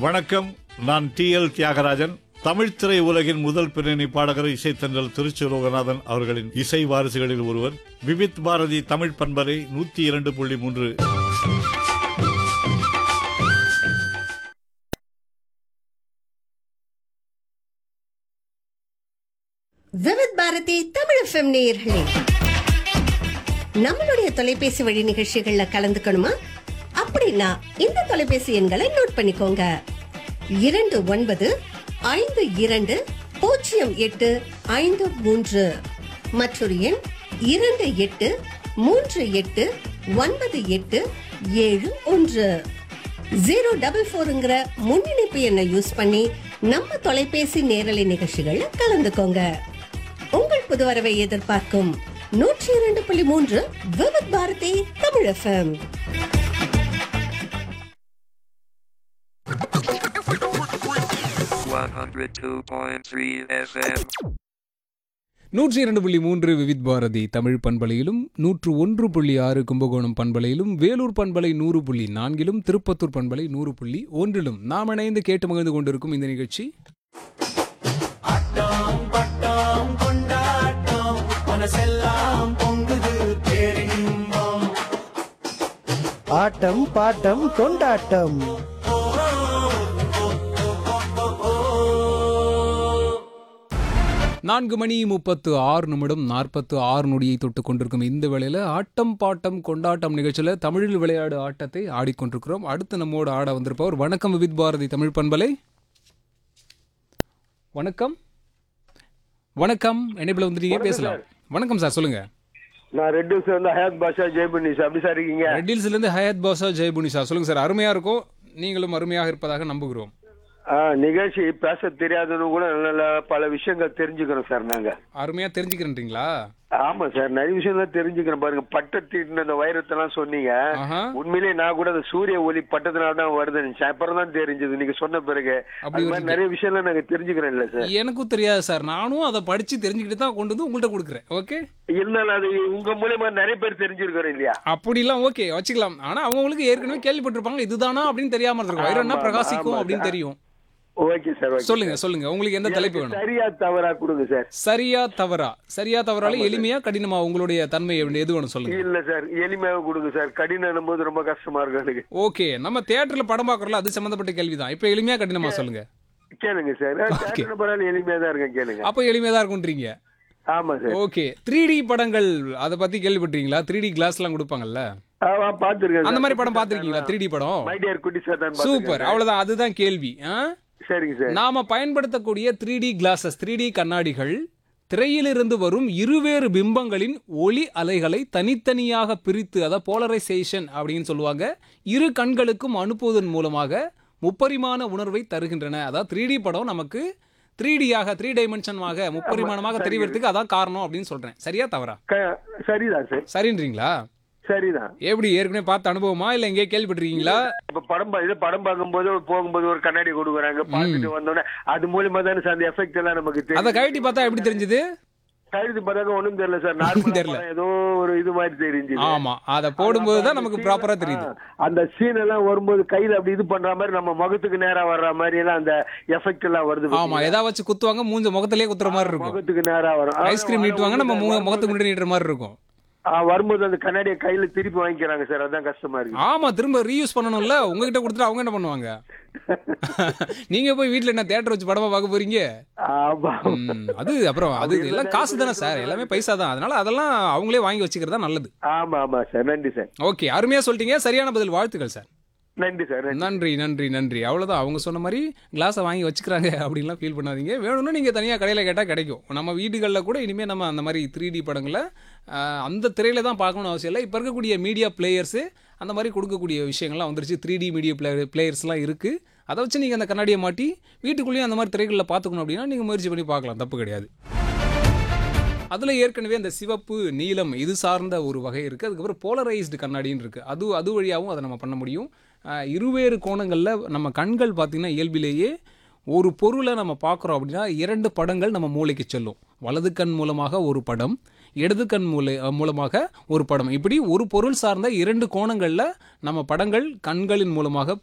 வணக்கம் நான் D L Thiagarajan Tamil திரை உலகின் முதல் பின்னணி பாடகர் இசைத்தன்றல் திருச்சி லோகநாதன் அவர்களின் இசை வாரிசுகளில் ஒருவர் விவித் பாரதி தமிழ் பண்பலை நூத்தி இரண்டு புள்ளி மூன்று விவித் பாரதி தமிழ் எஃப்எம் நேயர்களே நம்மளுடைய தொலைபேசி வழி நிகழ்ச்சிகள்ல கலந்துக்கணுமா அப்படின்னா இந்த தொலைபேசி எண்களை நோட் பண்ணிக்கோங்க இரண்டு ஒன்பது ஐந்து இரண்டு பூஜ்ஜியம் எட்டு ஐந்து மூன்று மற்றொரு எண் இரண்டு எட்டு மூன்று எட்டு ஒன்பது எட்டு ஏழு ஒன்று ஜீரோ டபுள் ஃபோருங்கிற முன்னிணைப்பு எண்ணை யூஸ் பண்ணி நம்ம தொலைபேசி நேரலை நிகழ்ச்சிகள்ல கலந்துக்கோங்க உங்கள் புது வரவை எதிர்பார்க்கும் நூற்றி இரண்டு புள்ளி மூன்று Vividh Bharati Tamil FM One hundred two point three FM. நூற்றி இரண்டு புள்ளி மூன்று விவித் பாரதி தமிழ் பண்பலையிலும் நூற்று ஒன்று புள்ளி ஆறு கும்பகோணம் பண்பலையிலும் வேலூர் பண்பலை நூறு புள்ளி நான்கிலும் திருப்பத்தூர் பண்பலை நூறு புள்ளி ஒன்றிலும் நாம் இணைந்து கேட்டு மகிழ்ந்து கொண்டிருக்கும் இந்த நிகழ்ச்சி ஆட்டம் பாட்டம் கொண்டாட்டம் நான்கு மணி முப்பத்து ஆறு நிமிடம் நாற்பத்து ஆறு நொடியை தொட்டு கொண்டிருக்கும் இந்த வேளையில் ஆட்டம் பாட்டம் கொண்டாட்டம் நிகழ்ச்சியில் தமிழில் விளையாடு ஆட்டத்தை ஆடிக்கொண்டிருக்கிறோம் அடுத்து நம்மோடு ஆட வந்திருப்பவர் வணக்கம் விவித் பாரதி தமிழ் பண்பலை வணக்கம் வணக்கம் என்னைப்பில் வந்துட்டீங்க பேசலாம் வணக்கம் சார் சொல்லுங்க நான் ரெட் ஹில்ஸ் வந்து ஹயாத் பாஷா ஜெய்புன்னி சார் அப்படி சார் இருக்கீங்க ரெட் ஹில்ஸ்லேருந்து ஹயாத் பாஷா ஜெயபுனி சார் சொல்லுங்க சார் அருமையா இருக்கும் நீங்களும் அருமையாக இருப்பதாக நம்புகிறோம் ஆ, நிகழ்ச்சி பேச தெரியாதவங்க கூட நல்ல நல்ல பல விஷயங்கள் தெரிஞ்சுக்கிறோம் சார் நாங்க அருமையா தெரிஞ்சுக்கிறீங்களா ஆமா சார் நிறைய விஷயம் தான் தெரிஞ்சுக்கிறோம் பாருங்க பட்டை தீட்டின அந்த வைரத்தெல்லாம் சொன்னீங்க ஆஹா உண்மையிலேயே நான் கூட அந்த சூரிய ஒளி பட்டத்தினால தான் வருது நினைச்சேன் அப்புறம் தான் தெரிஞ்சது நீங்க சொன்ன பிறகு அப்படி அது மாதிரி நிறைய விஷயம்லாம் நாங்க தெரிஞ்சுக்கிறோம் இல்ல சார் எனக்கும் தெரியாது சார் நானும் அதை படிச்சு தெரிஞ்சுக்கிட்டு தான் கொண்டு வந்து உங்கள்கிட்ட கொடுக்குறேன் ஓகே இருந்தாலும் அது உங்க மூலியமா நிறைய பேர் தெரிஞ்சிருக்கிறோம் இல்லையா அப்படிலாம் ஓகே வச்சுக்கலாம் ஆனா அவங்களுக்கு ஏற்கனவே கேள்விப்பட்டிருப்பாங்க இதுதானா அப்படின்னு தெரியாம இருந்திருக்கும் வைரம்னா ஆமா, பிரகாசிக்கும் ஆமா, அப்படின்னு ஆமா. தெரியும் ஓகே சார் ஓகே சொல்லுங்க சொல்லுங்க உங்களுக்கு எந்த தலைப்பு எனக்கு வேணும் சரியா தவறா கொடுங்க சார் சரியா தவறா சரியா தவறால எளிமையா கடினமா உங்களுடைய தன்மை எப்படி- எது வேணும் சொல்லுங்க இல்ல சார் எளிமையாக கொடுங்க சார் கடினம் போது ரொம்ப கஷ்டமா இருக்கும் எனக்கு ஓகே நம்ம தியேட்டர்ல படம் பார்க்கறோம்ல அது சம்பந்தப்பட்ட கேள்விதான் இப்போ எளிமையா கடினமா சொல்லுங்க கேளுங்க சார் கேட்கணும் பரவாயில்ல எளிமையா தான் இருக்கேன் கேளுங்க அப்போ எளிமையா தான் இருக்கும்ன்றீங்க ஆமா சார் ஓகே த்ரீ டி படங்கள் அதை பத்தி கேள்விப்பட்டீங்களா த்ரீ டி கிளாஸ்லாம் கொடுப்பாங்கல்ல ஆமா பாத்துருக்கேன் அந்த மாதிரி படம் பார்த்திருக்கீங்களா த்ரீ டி படம் my dear Kutty sir super அவ்வளவுதான் அதுதான் கேள்வி ஆ? சரிங்க சார் நாம பயன்படுத்தக்கூடிய three D glasses three D கண்ணாடிகள் திரையிலிருந்து வரும் இருவேறு பிம்பங்களின் ஒளி அலைகளை தனித்தனியாக பிரித்து அதாவது போலரைசேஷன் அப்படின்னு சொல்லுவாங்க இரு கண்களுக்கும் அனுப்புவதன் மூலமாக முப்பரிமாண உணர்வை தருகின்றன அதாவது த்ரீ டி படம் நமக்கு த்ரீ டியாக த்ரீ டைமென்ஷனாக முப்பரிமாணமாக தெரிவதற்கு அதான் காரணம் அப்படின்னு சொல்றேன் சரியா தவறா க- சரிதான் சார் சரின்றீங்களா சரிதான் எப்படி ஏற்கனவே பார்த்த அனுபவமா இல்ல எங்கேயே கேள்விப்பட்டிருக்கீங்களா இப்ப படம் பா- இது படம் பார்க்கும்போது போகும்போது ஒரு கண்ணாடி கொடுக்குறாங்க பார்த்துட்டு வந்தோடனே அது மூலியமா தானே சார் அந்த எஃபெக்ட் எல்லாம் நமக்கு அதை தெரியும் கழட்டி பார்த்தா எப்படி தெரிஞ்சது கழுத்து பார்த்தாக்க ஒண்ணும் தெரியல சார் நார்மலா தெரியல. படம் ஏதோ ஒரு இது மாதிரி தெரிஞ்சு ஆமா அதை போடும்போது தான் நமக்கு ப்ராப்பரா தெரியுது அந்த சீன் எல்லாம் வரும்போது கையில அப்படி இது பண்ற மாதிரி நம்ம முகத்துக்கு நேரா வர்ற மாதிரி எல்லாம் அந்த எஃபெக்ட் எல்லாம் வருது ஆமா பாத்தீங்களா? ஏதாவது வச்சு குத்துவாங்க மூஞ்ச முகத்திலேயே குத்துற மாதிரி இருக்கும் முகத்துக்கு நேரா வரும் ஐஸ்கிரீம் நீட்டுவாங்க நம்ம மு- முகத்துக்கு முன்னாடி நீட்டுற மாதிரி இருக்கும் ஆ, வரும்போது அந்த கண்ணாடியை கையில திருப்பி வாங்கிக்கிறாங்க சார் அதான் கஷ்டமா இருக்கு ஆமா திரும்ப ரீயூஸ் பண்ணணும்ல உங்ககிட்ட கொடுத்துட்டு அவங்க என்ன பண்ணுவாங்க நீங்க போய் வீட்ல என்ன தியேட்டர் வச்சு படமா பார்க்க போறீங்க ஆமா ம், அது அப்புறம் அது எல்லாம் காசு தானே சார் எல்லாமே பைசா தான் அதனால அதெல்லாம் அவங்களே வாங்கி வச்சுக்கிறதா நல்லது ஆமா ஆமா சார் நன்றி சார் ஓகே அருமையா சொல்லிட்டீங்க சரியான பதில் வாழ்த்துக்கள் சார் நன்றி சார் நன்றி. நன்றி நன்றி நன்றி அவ்வளோதான் அவங்க சொன்ன மாதிரி கிளாஸை வாங்கி வச்சுக்கிறாங்க அப்படின்லாம் ஃபீல் பண்ணாதீங்க வேணும்னா நீங்கள் தனியாக கடையில் கேட்டால் கிடைக்கும் நம்ம வீடுகளில் கூட இனிமேல் நம்ம அந்த மாதிரி த்ரீ டி படங்களை ஆஹ், அந்த திரையில தான் பார்க்கணும்னு அவசியம் இல்லை இப்போ இருக்கக்கூடிய மீடியா பிளேயர்ஸு அந்த மாதிரி கொடுக்கக்கூடிய விஷயங்கள்லாம் வந்துருச்சு த்ரீ டி மீடியா பிளே பிளேயர்ஸ்லாம் இருக்குது அதை வச்சு நீங்கள் அந்த கண்ணாடியை மாட்டி வீட்டுக்குள்ளேயும் அந்த மாதிரி திரைகளில் பார்த்துக்கணும் அப்படின்னா நீங்கள் முயற்சி பண்ணி பார்க்கலாம் தப்பு கிடையாது அதில் ஏற்கனவே அந்த சிவப்பு நீலம் இது சார்ந்த ஒரு வகை இருக்குது அதுக்கப்புறம் போலரைஸ்டு கண்ணாடின்னு இருக்குது அது அது வழியாகவும் அதை நம்ம பண்ண முடியும் ஆஹ் இருவேறு கோணங்களில் நம்ம கண்கள் பார்த்திங்கன்னா இயல்பிலேயே ஒரு பொருளை நம்ம பார்க்குறோம் அப்படின்னா இரண்டு படங்கள் நம்ம மூளைக்கு செல்லும் வலது கண் மூலமாக ஒரு படம் இடது கண் மூலை மூலமாக ஒரு படம் இப்படி ஒரு பொருள் சார்ந்த இரண்டு கோணங்களில் நம்ம படங்கள் கண்களின் மூலமாக